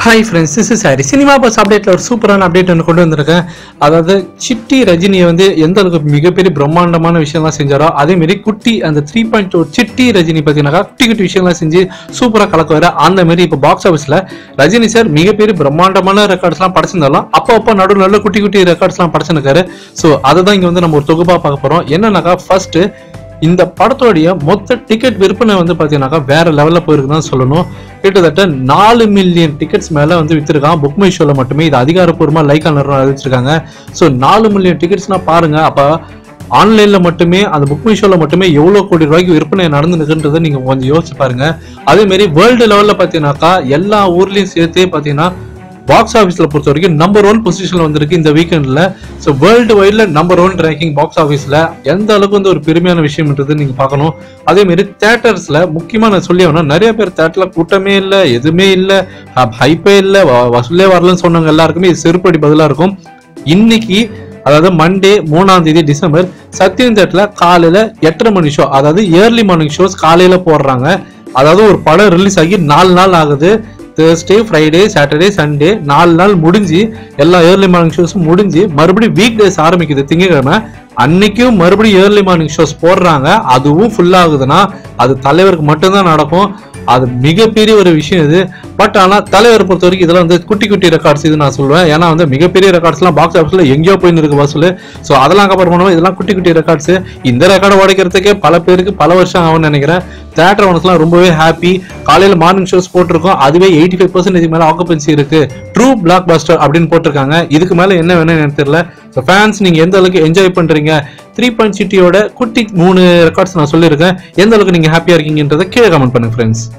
hi friends this is Harry cinema buzz அப்டேட்ல ஒரு சூப்பரான அப்டேட் ஒன்று கொண்டு வந்திருக்கேன் அதாவது சிட்டி ரஜினியை வந்து எந்த அளவுக்கு மிகப்பெரிய பிரம்மாண்டமான விஷயம்லாம் செஞ்சாரோ அதே மாதிரி குட்டி அந்த three point two Chitti Rajini பார்த்தீங்கன்னாக்கா குட்டி குட்டி விஷயம்லாம் செஞ்சு சூப்பராக கலக்குவார் அந்த மாதிரி இப்போ பாக்ஸ் ஆஃபீஸில் ரஜினி சார் மிகப்பெரிய பிரம்மாண்டமான ரெக்கார்ட்ஸ்லாம் படைச்சிருந்தாலும் அப்போ அப்போ நடுவில் நல்ல குட்டி குட்டி ரெக்கார்ட்ஸ்லாம் படைச்சிருக்காரு ஸோ அதை தான் இங்கே வந்து நம்ம ஒரு தொகுப்பாக பார்க்க போகிறோம் என்னன்னாக்கா ஃபர்ஸ்ட் இந்த படத்தோடைய மொத்த டிக்கெட் விற்பனை வந்து பார்த்தீங்கன்னாக்கா வேற லெவலில் போயிருக்குன்னு தான் சொல்லணும் கிட்டத்தட்ட நாலு மில்லியன் டிக்கெட்ஸ் மேலே வந்து வித்திருக்கான் புக் மை ஷோவில் மட்டுமே இது அதிகாரப்பூர்வமாக லைக்கா நிறுவனம் அறிவிச்சிருக்காங்க ஸோ நாலு மில்லியன் டிக்கெட்ஸ்னா பாருங்க அப்போ ஆன்லைனில் மட்டுமே அந்த புக் மை ஷோவில் மட்டுமே எவ்வளோ கோடி ரூபாய்க்கு விற்பனை நடந்துருக்குன்றதை நீங்கள் கொஞ்சம் யோசிச்சு பாருங்க அதே மாதிரி வேர்ல்டு லெவலில் பார்த்தீங்கன்னாக்கா எல்லா ஊர்லேயும் சேர்த்தே பார்த்தீங்கன்னா பாக்ஸ் ஆஃபீஸில் பொறுத்த வரைக்கும் நம்பர் ஒன் பொசிஷனில் வந்திருக்கு இந்த வீக்கெண்டில் ஸோ வேர்ல்டு வைடில் நம்பர் ஒன் ரேங்கிங் பாக்ஸ் ஆஃபீஸில் எந்த அளவுக்கு வந்து ஒரு பெருமையான விஷயம்ன்றது நீங்கள் பார்க்கணும் அதே மாதிரி தேட்டர்ஸில் முக்கியமாக நான் சொல்லி ஆகணும் நிறைய பேர் தேட்டரில் கூட்டமே இல்லை எதுவுமே இல்லை ஹைப்பே இல்லை வசூலே வரலன்னு சொன்னவங்க எல்லாருக்குமே இது செருப்படி பதிலாக இருக்கும் இன்னைக்கு அதாவது மண்டே மூணாம் தேதி டிசம்பர் சத்யம் தேட்டர்ல காலையில எட்டரை மணி ஷோ அதாவது ஏர்லி மார்னிங் ஷோஸ் காலையில போடுறாங்க அதாவது ஒரு படம் ரிலீஸ் ஆகி நாலு நாள் ஆகுது தேர்ஸ்டே ஃப்ரைடே சாட்டர்டே சண்டே நாலு நாள் முடிஞ்சு எல்லா ஏர்லி மார்னிங் ஷோஸும் முடிஞ்சு மறுபடியும் வீக் டேஸ் ஆரம்பிக்குது திங்கக்கிழமை அன்னைக்கும் மறுபடியும் ஏர்லி மார்னிங் ஷோஸ் போடுறாங்க அதுவும் ஃபுல் ஆகுதுன்னா அது தலைவருக்கு மட்டும்தான் நடக்கும் அது மிகப்பெரிய ஒரு விஷயம் இது பட் ஆனால் தலைவர் பொறுத்த வரைக்கும் இதெல்லாம் வந்து குட்டி குட்டி ரெக்கார்ட்ஸ் இது நான் சொல்லுவேன் ஏன்னா வந்து மிகப்பெரிய ரெக்கார்ட்ஸ்லாம் பாக்ஸ் ஆஃபீஸில் எங்கேயோ போயின்னு இருக்கு வசூல் ஸோ அதெல்லாம் கவர் பண்ணுவோம் இதெல்லாம் குட்டி குட்டி ரெக்கார்ட்ஸ் இந்த ரெக்கார்டை உடைக்கிறதுக்கே பல பேருக்கு பல வருஷம் ஆகும்னு நினைக்கிறேன் தேட்டர் ஓனர்ஸ்லாம் ரொம்பவே ஹாப்பி காலையில் மார்னிங் ஷோஸ் போட்டிருக்கோம் அதுவே எயிட்டி ஃபைவ் பர்சன்டேஜ் மேலே ஆக்குபென்சி இருக்கு ட்ரூ பிளாக் பஸ்டர் அப்படின்னு போட்டிருக்காங்க இதுக்கு மேலே என்ன வேணும்னு எனக்கு தெரியல ஸோ ஃபேன்ஸ் நீங்கள் எந்த அளவுக்கு என்ஜாய் பண்ணுறீங்க த்ரீ பாயிண்ட் சிட்டியோட குட்டி மூணு ரெக்கார்ட்ஸ் நான் சொல்லியிருக்கேன் எந்த அளவுக்கு நீங்கள் ஹாப்பியாக இருக்கீங்கன்றதை கீழே கமெண்ட் பண்ணுங்க ஃப்ரெண்ட்ஸ்